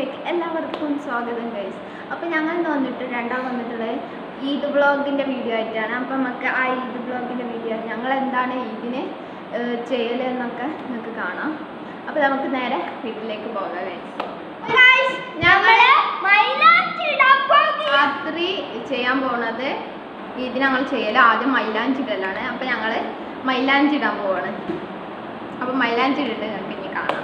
വ്ളോഗിലേക്ക് എല്ലാവർക്കും സ്വാഗതം ഗൈസ് അപ്പോൾ ഞങ്ങൾ ഇന്ന് വന്നിട്ട് രണ്ടാം വന്നിട്ടുള്ളത് ഈദ് വ്ളോഗിൻ്റെ വീഡിയോ ആയിട്ടാണ് അപ്പം നമുക്ക് ആ ഈദ് വ്ളോഗിൻ്റെ വീഡിയോ ഞങ്ങൾ എന്താണ് ഈദിന് ചെയ്യൽ എന്നൊക്കെ നിങ്ങൾക്ക് കാണാം അപ്പോൾ നമുക്ക് നേരെ വീട്ടിലേക്ക് പോകാം ഗൈസ് ഞങ്ങൾ രാത്രി ചെയ്യാൻ പോണത് ഇതിന് ഞങ്ങൾ ചെയ്യൽ ആദ്യം മൈലാഞ്ചി ഇടലാണ് അപ്പോൾ ഞങ്ങൾ മൈലാഞ്ചി ഇടാൻ പോവാണ് അപ്പോൾ മൈലാഞ്ചി ഇട്ടിട്ട് ഞങ്ങൾക്ക് ഇനി കാണാം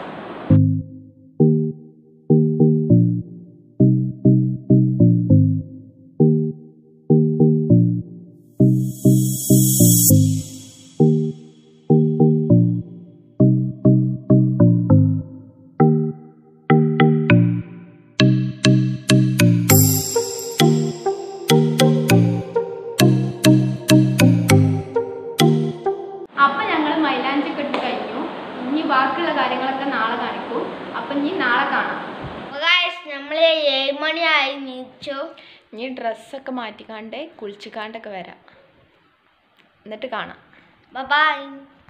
അപ്പം ഞങ്ങൾ മൈലാഞ്ചി കെട്ടി കഴിഞ്ഞു ഇനി ബാക്കിയുള്ള കാര്യങ്ങളൊക്കെ നാളെ കാണിക്കും അപ്പം ഇനി നാളെ കാണാം നമ്മള് ഏഴ് മണിയായി നീച്ചു ഇനി ഡ്രസ്സൊക്കെ മാറ്റിക്കാണ്ട് കുളിച്ചിക്കാണ്ടൊക്കെ വരാം എന്നിട്ട് കാണാം ബൈ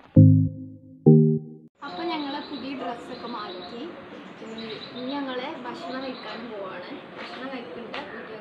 അപ്പോൾ ഞങ്ങൾ പുതിയ ഡ്രസ്സൊക്കെ മാറ്റി ഇനി ഞങ്ങൾ ഭക്ഷണം കഴിക്കാൻ പോവാണ് ഭക്ഷണം കഴിക്കേണ്ട വീഡിയോ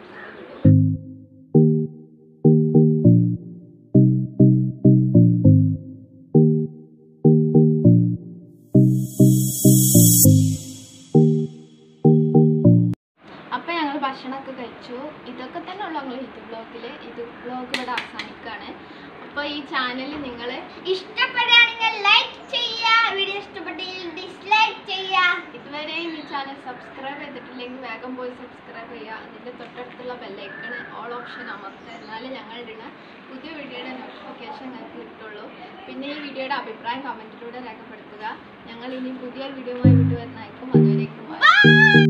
അപ്പം ഞങ്ങൾ ഭക്ഷണമൊക്കെ കഴിച്ചു ഇതൊക്കെ തന്നെ ഉള്ളു ഞങ്ങൾ ഇത് ബ്ലോഗിൽ ഇത് ബ്ലോഗ് ഇവിടെ അവസാനിക്കുകയാണ് അപ്പോൾ ഈ ചാനൽ നിങ്ങൾ ഇഷ്ടപ്പെടുകയാണെങ്കിൽ ലൈക്ക് ചെയ്യുക വീഡിയോ ഇഷ്ടപ്പെട്ടെങ്കിൽ ഡിസ്ലൈക്ക് ചെയ്യുക ഇതുവരെയും ഈ ചാനൽ സബ്സ്ക്രൈബ് ചെയ്തിട്ടില്ലെങ്കിൽ വേഗം പോയി സബ്സ്ക്രൈബ് ചെയ്യുക അതിൻ്റെ തൊട്ടടുത്തുള്ള ബെല്ലൈക്കണ് ഓൾ ഓപ്ഷൻ അമർത്തുക എന്നാലേ ഞങ്ങൾ ഇടുന്ന പുതിയ വീഡിയോയുടെ നോട്ടിഫിക്കേഷൻ നിങ്ങൾക്ക് കിട്ടുള്ളൂ പിന്നെ ഈ വീഡിയോയുടെ അഭിപ്രായം കമൻറ്റിലൂടെ രേഖപ്പെടുത്തുക ഞങ്ങൾ ഇനി പുതിയ വീഡിയോയുമായി വിട്ടുവരുന്നതായിരിക്കും അതുവരേക്കും bye.